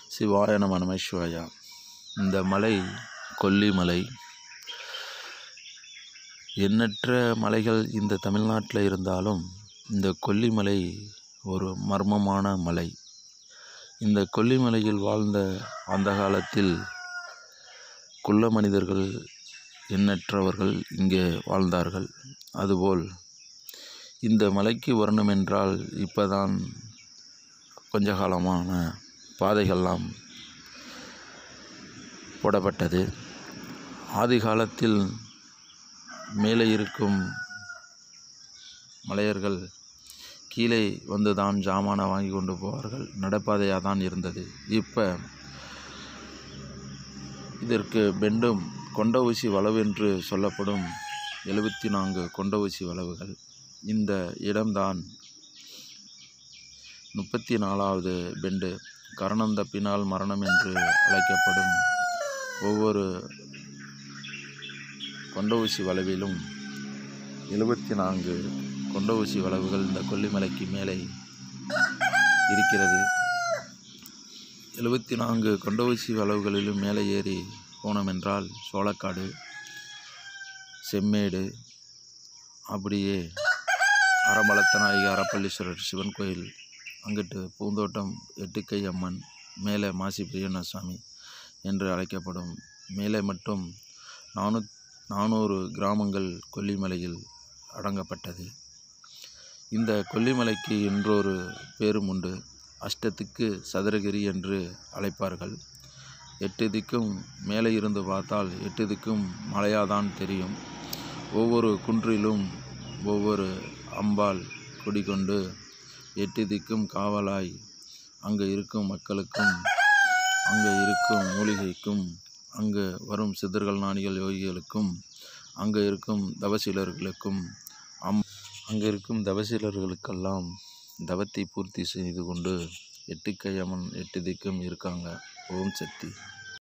சிவாய நம நமசிவாயா இந்த மலை கொல்லிமலை எண்ணற்ற மலைகள் இந்த தமிழ்நாட்டில் இருந்தாலும் இந்த கொல்லிமலை ஒரு மர்மமான மலை இந்த கொல்லிமலையில் வாழ்ந்த அந்த காலத்தில் குள்ள மனிதர்கள் எண்ணற்றவர்கள் இங்கே வாழ்ந்தார்கள் அதுபோல் இந்த மலைக்கு வரணும் என்றால் இப்போதான் கொஞ்ச காலமான பாதைகள்லாம் போடப்பட்டது ஆதி காலத்தில் மேலே இருக்கும் மலையர்கள் கீழே வந்து தான் ஜாமானை வாங்கி கொண்டு போவார்கள் நடைபாதையாக தான் இருந்தது இப்போ இதற்கு பெண்டும் கொண்ட ஊசி வளவு என்று சொல்லப்படும் எழுபத்தி நான்கு கொண்ட ஊசி வளவுகள் இந்த இடம்தான் முப்பத்தி நாலாவது பெண்டு கரணம் தப்பினால் மரணம் என்று அழைக்கப்படும் ஒவ்வொரு கொண்ட ஊசி வளைவிலும் எழுபத்தி நான்கு கொண்ட ஊசி வளைவுகள் இந்த கொல்லிமலைக்கு மேலே இருக்கிறது எழுபத்தி நான்கு கொண்ட ஊசி வளைவுகளிலும் மேலே ஏறி போனோம் என்றால் சோளக்காடு செம்மேடு அப்படியே அரமலத்தநாயகி அரப்பள்ளீஸ்வரர் சிவன் கோயில் அங்கிட்டு பூந்தோட்டம் எட்டுக்கை அம்மன் மேலே மாசி பிரியண்ணசாமி என்று அழைக்கப்படும் மேலே மட்டும் நானூ நானூறு கிராமங்கள் கொல்லிமலையில் அடங்கப்பட்டது இந்த கொல்லிமலைக்கு என்றொரு பேரும் உண்டு அஷ்டத்துக்கு சதுரகிரி என்று அழைப்பார்கள் எட்டு திக்கும் மேலே இருந்து பார்த்தால் எட்டு திக்கும் மலையாதான் தெரியும் ஒவ்வொரு குன்றிலும் ஒவ்வொரு அம்பாள் குடிகொண்டு எட்டு திக்கும் காவலாய் அங்கே இருக்கும் மக்களுக்கும் அங்கே இருக்கும் மூலிகைக்கும் அங்கு வரும் சித்தர்கள் ஞானிகள் யோகிகளுக்கும் அங்கே இருக்கும் தவசீலர்களுக்கும் அம் அங்கே இருக்கும் தவசீலர்களுக்கெல்லாம் தவத்தை பூர்த்தி செய்து கொண்டு எட்டுக்கை அம்மன் எட்டு திக்கும் இருக்காங்க ஓம் சக்தி